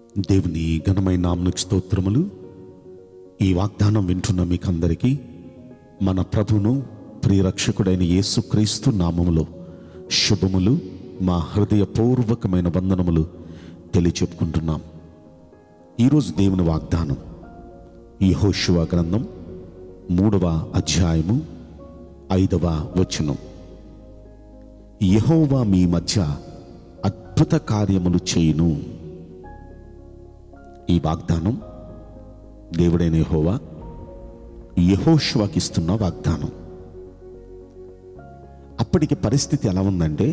దేవుని ఘనమైన నామనికి స్తోత్రములు ఈ వాగ్దానం వింటున్న మీకందరికీ మన ప్రభును ప్రియరక్షకుడైన యేసుక్రీస్తు నామములో శుభములు మా హృదయపూర్వకమైన వందనములు తెలియచెప్పుకుంటున్నాం ఈరోజు దేవుని వాగ్దానం ఈ హోషువ గ్రంథం మూడవ అధ్యాయము ఐదవ వచనం యెహోవా మీ మధ్య అద్భుత కార్యములు చేయును ఈ వాగ్దానం దేవుడైన యెహోవా యెహోషువాకి ఇస్తున్న వాగ్దానం అప్పటికి పరిస్థితి ఎలా ఉందంటే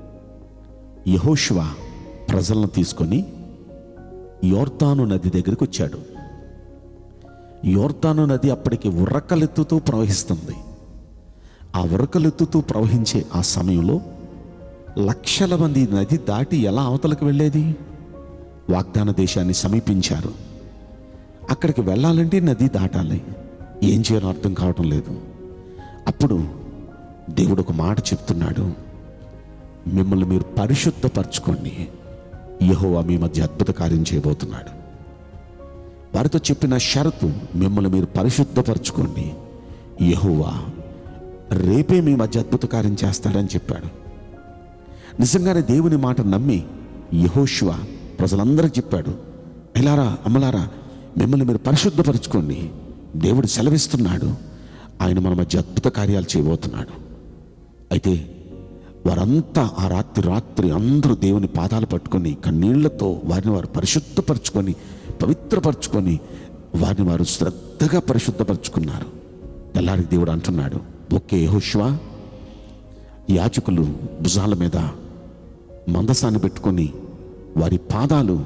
యెహోషువ ప్రజలను తీసుకొని యోర్తాను నది దగ్గరికి వచ్చాడు యోర్తాను నది అప్పటికి ఉరకలెత్తుతూ ప్రవహిస్తుంది ఆ ఉరకలెత్తుతూ ప్రవహించే ఆ సమయంలో లక్షల మంది నది దాటి ఎలా అవతలకు వెళ్ళేది వాగ్దాన దేశాన్ని సమీపించారు అక్కడికి వెళ్ళాలంటే నది దాటాలి ఏం చేయాలో అర్థం కావటం లేదు అప్పుడు దేవుడు ఒక మాట చెప్తున్నాడు మిమ్మల్ని మీరు పరిశుద్ధపరచుకోండి యెహోవా మీ మధ్య అద్భుత కార్యం చేయబోతున్నాడు వారితో చెప్పిన షరతు మిమ్మల్ని మీరు పరిశుద్ధపరచుకోండి యెహోవా రేపే మీ మధ్య అద్భుత కార్యం చేస్తాడని చెప్పాడు నిజంగానే దేవుని మాట నమ్మి యహోశివ ప్రజలందరికీ చెప్పాడు ఎలారా అమ్మలారా మిమ్మల్ని మీరు పరిశుద్ధపరచుకోండి దేవుడు సెలవిస్తున్నాడు ఆయన మన మధ్య అద్భుత కార్యాలు చేయబోతున్నాడు అయితే వారంతా ఆ రాత్రి రాత్రి అందరూ దేవుని పాదాలు పట్టుకొని కన్నీళ్లతో వారిని వారు పరిశుద్ధపరచుకొని పవిత్రపరచుకొని వారిని వారు శ్రద్ధగా పరిశుద్ధపరచుకున్నారు తెల్లారికి దేవుడు అంటున్నాడు ఓకే యెహోషువా యాజకులు భుజాల మీద మందసాన్ని పెట్టుకొని వారి పాదాలు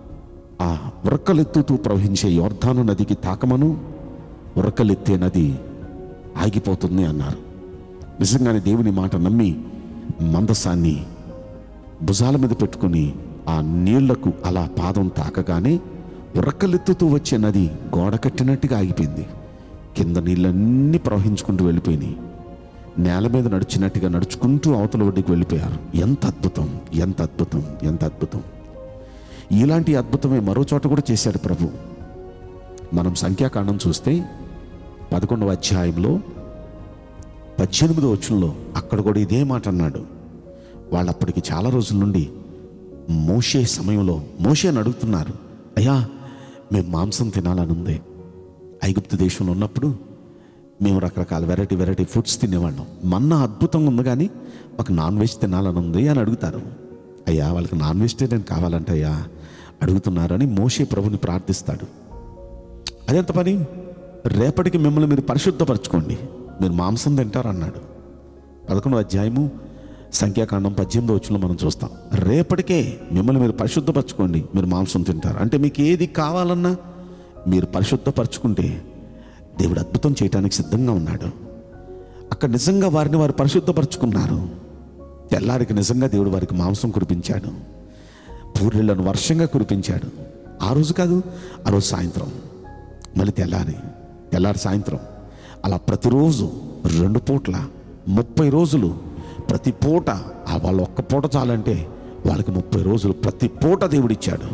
ఆ ఉరకలెత్తుతూ ప్రవహించే యోర్ధాను నదికి తాకమను ఉరకలెత్తే నది ఆగిపోతుంది అన్నారు నిజంగానే దేవుని మాట నమ్మి మందసాన్ని భుజాల మీద పెట్టుకుని ఆ నీళ్లకు అలా పాదం తాకగానే ఉరకలెత్తుతూ వచ్చే నది గోడ కట్టినట్టుగా ఆగిపోయింది కింద నీళ్ళన్నీ ప్రవహించుకుంటూ వెళ్ళిపోయినాయి నేల మీద నడిచినట్టుగా నడుచుకుంటూ అవతల ఒడ్డుకి వెళ్ళిపోయారు ఎంత అద్భుతం ఎంత అద్భుతం ఎంత అద్భుతం ఇలాంటి అద్భుతమే మరో చోట కూడా చేశాడు ప్రభు మనం సంఖ్యాకాండం చూస్తే పదకొండవ అధ్యాయంలో పద్దెనిమిదో వచనంలో అక్కడ కూడా ఇదే మాట అన్నాడు వాళ్ళు అప్పటికి చాలా రోజుల నుండి మోషే సమయంలో మోషేని అడుగుతున్నారు అయ్యా మేము మాంసం తినాలని ఉంది ఐగుప్తు దేశంలో ఉన్నప్పుడు మేము రకరకాల వెరైటీ వెరైటీ ఫుడ్స్ తినేవాళ్ళం మన్న అద్భుతంగా ఉంది కానీ ఒక నాన్ వెజ్ తినాలని ఉంది అని అడుగుతారు అయ్యా వాళ్ళకి నాన్ వెజిటేరియన్ కావాలంటే అయ్యా అడుగుతున్నారని మోషే ప్రభుని ప్రార్థిస్తాడు అదెంత పని రేపటికి మిమ్మల్ని మీరు పరిశుద్ధపరచుకోండి మీరు మాంసం తింటారు అన్నాడు పదకొండవ అధ్యాయము సంఖ్యాకాండం పద్దెనిమిదో వచ్చిన మనం చూస్తాం రేపటికే మిమ్మల్ని మీరు పరిశుద్ధపరచుకోండి మీరు మాంసం తింటారు అంటే మీకు ఏది కావాలన్నా మీరు పరిశుద్ధపరచుకుంటే దేవుడు అద్భుతం చేయడానికి సిద్ధంగా ఉన్నాడు అక్కడ నిజంగా వారిని వారు పరిశుద్ధపరచుకున్నారు తెల్లారికి నిజంగా దేవుడు వారికి మాంసం కురిపించాడు పూర్ణిళ్లను వర్షంగా కురిపించాడు ఆ రోజు కాదు ఆ రోజు సాయంత్రం మళ్ళీ తెల్లారి తెల్లారి సాయంత్రం అలా ప్రతిరోజు రెండు పూట్ల ముప్పై రోజులు ప్రతి పూట ఆ వాళ్ళు ఒక్క పూట చాలంటే వాళ్ళకి ముప్పై రోజులు ప్రతి పూట దేవుడిచ్చాడు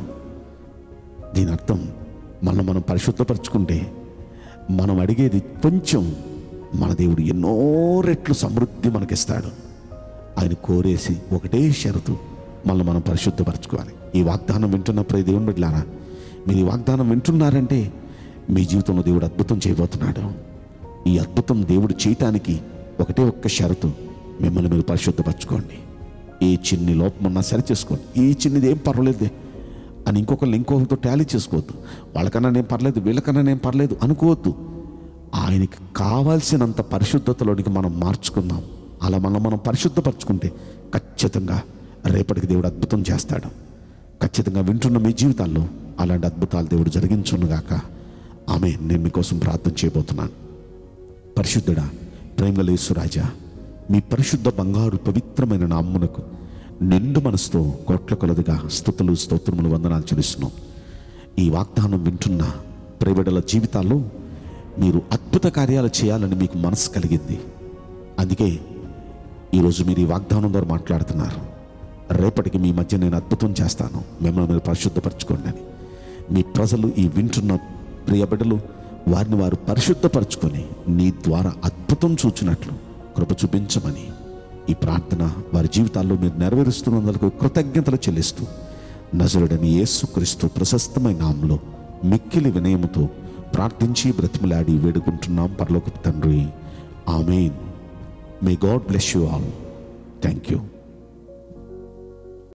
దీని అర్థం మనం మనం పరిశుద్ధపరచుకుంటే మనం అడిగేది కొంచెం మన దేవుడు ఎన్నో రెట్లు సమృద్ధి మనకిస్తాడు ఆయన కోరేసి ఒకటే షరతు మనల్ని మనం పరిశుద్ధపరచుకోవాలి ఈ వాగ్దానం వింటున్నప్పుడు ఈ దేవుని బిడ్డలారా మీరు ఈ వాగ్దానం వింటున్నారంటే మీ జీవితంలో దేవుడు అద్భుతం చేయబోతున్నాడు ఈ అద్భుతం దేవుడు చేయటానికి ఒకటే ఒక్క షరతు మిమ్మల్ని మీరు పరిశుద్ధపరచుకోండి ఏ చిన్ని లోపం ఉన్నా సరి చేసుకోండి ఈ చిన్నది ఏం పర్వాలేదే అని ఇంకొకరిని ఇంకొకరితో టాలీ చేసుకోవద్దు వాళ్ళకన్నా నేను పర్లేదు వీళ్ళకన్నా నేను పర్లేదు అనుకోవద్దు ఆయనకి కావాల్సినంత పరిశుద్ధతలోనికి మనం మార్చుకుందాం అలా మనం మనం పరిశుద్ధపరచుకుంటే ఖచ్చితంగా రేపటికి దేవుడు అద్భుతం చేస్తాడు ఖచ్చితంగా వింటున్న మీ జీవితాల్లో అలాంటి అద్భుతాలు దేవుడు జరిగించునుగాక ఆమె నేను మీకోసం ప్రార్థన చేయబోతున్నాను పరిశుద్ధుడా ప్రేమలేసురాజా మీ పరిశుద్ధ బంగారు పవిత్రమైన నామ్మునకు నిండు మనసుతో కోట్ల కొలదిగా స్థుతులు స్తోత్రములు వందనాలు చెల్లిస్తున్నాం ఈ వాగ్దానం వింటున్న ప్రేమిడల జీవితాల్లో మీరు అద్భుత కార్యాలు చేయాలని మీకు మనసు కలిగింది అందుకే ఈరోజు మీరు ఈ వాగ్దానం ద్వారా మాట్లాడుతున్నారు రేపటికి మీ మధ్య నేను అద్భుతం చేస్తాను మిమ్మల్ని మీరు పరిశుద్ధపరచుకోండి అని మీ ప్రజలు ఈ వింటున్న ప్రియ బిడ్డలు వారిని వారు పరిశుద్ధపరచుకొని నీ ద్వారా అద్భుతం చూచినట్లు కృప చూపించమని ఈ ప్రార్థన వారి జీవితాల్లో మీరు నెరవేరుస్తున్నందుకు కృతజ్ఞతలు చెల్లిస్తూ నజరుడని యేసుక్రీస్తు ప్రశస్తమైన నామంలో మిక్కిలి వినయముతో ప్రార్థించి బ్రతిమలాడి వేడుకుంటున్నాం పరలోక తండ్రి amen may God bless you all thank you